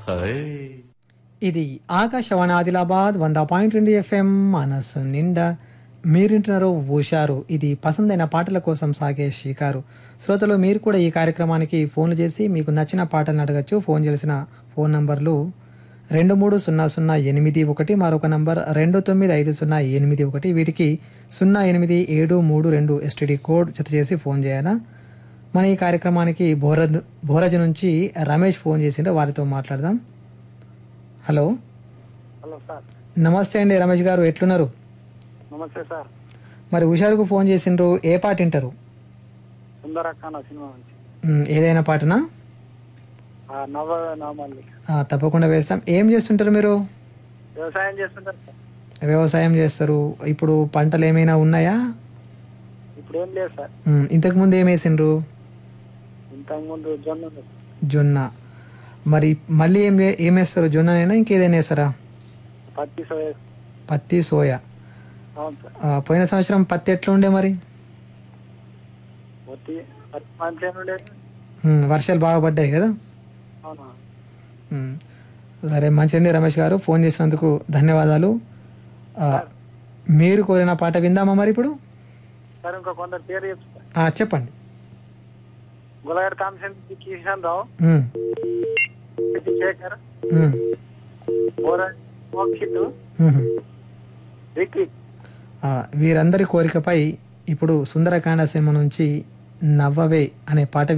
High ఇది ఆకాశవాణి ఆదిలాబాద్ వంద point రెండు ఎఫ్ఎం మనసు నిండా మీరింటున్నారు హుషారు ఇది పసందైన పాటల కోసం సాగే షికారు శ్రోతలు మీరు కూడా ఈ కార్యక్రమానికి ఫోన్లు చేసి మీకు నచ్చిన పాటలను అడగచ్చు ఫోన్ చేసిన ఫోన్ నంబర్లు రెండు మూడు సున్నా సున్నా ఎనిమిది ఒకటి మరొక నంబర్ రెండు తొమ్మిది ఐదు సున్నా ఎనిమిది ఒకటి వీటికి సున్నా ఎనిమిది ఏడు మూడు రెండు ఎస్టీడీ కోడ్ జత చేసి ఫోన్ చేయాలా మన ఈ కార్యక్రమానికి బోర బోరజ్ నుంచి రమేష్ ఫోన్ చేసిండో వారితో మాట్లాడదాం హలో హలో సార్ నమస్తే అండి రమేష్ గారు ఎట్లున్నారు నమస్తే సార్ మరి హుషారుకు ఫోన్ చేసిండ్రు ఏ పాట వింటారు సుందరకాండ సినిమా నుంచి మ్, ఏదైనా పాటనా ఆ నవ నామాలి ఆ, తప్పకుండా వేస్తాం ఏం చేస్తుంటారు మీరు వ్యవసాయం చేస్తుంటారు సార్ వ్యవసాయం చేస్తారు ఇప్పుడు పంటలు ఏమైనా ఉన్నాయా ఇప్పుడు ఏం లేదు సార్ మ్, ఇంతకు ముందు ఏం వేసిండ్రు ఇంతకుముందు జొన్న ఉంది. జొన్న మరి మళ్ళీ ఏం వే- ఏం వేస్తారు జొన్ననైనా ఇంకేదైనా వేస్తారా పత్తి సోయ పత్తి సోయా అవును సార్ ఆ, పోయిన సంవత్సరం పత్తి ఎట్లా ఉండే మరి పత్తి పత్తి మంచిగా ఉండేది మ్, వర్షాలు బాగా పడ్డాయి కదా అవునా మ్. సరే మంచిదండి రమేష్ గారు ఫోన్ చేసినందుకు ధన్యవాదాలు ఆ, మీరు కోరిన పాట విందామా మరి ఇప్పుడు సార్ ఇంకా కొందరు పేరు చెప్తారు ఆ, చెప్పండి గులగడ కామశెట్టి కిషన్ రావు మ్, పెట్టి శేఖర్ మ్, బోర మోక్షిత్ మ్హ్. విక్కీ ఆ, వీరందరి కోరికపై ఇప్పుడు సుందరకాండ సినిమా నుంచి నవ్వవే అనే పాట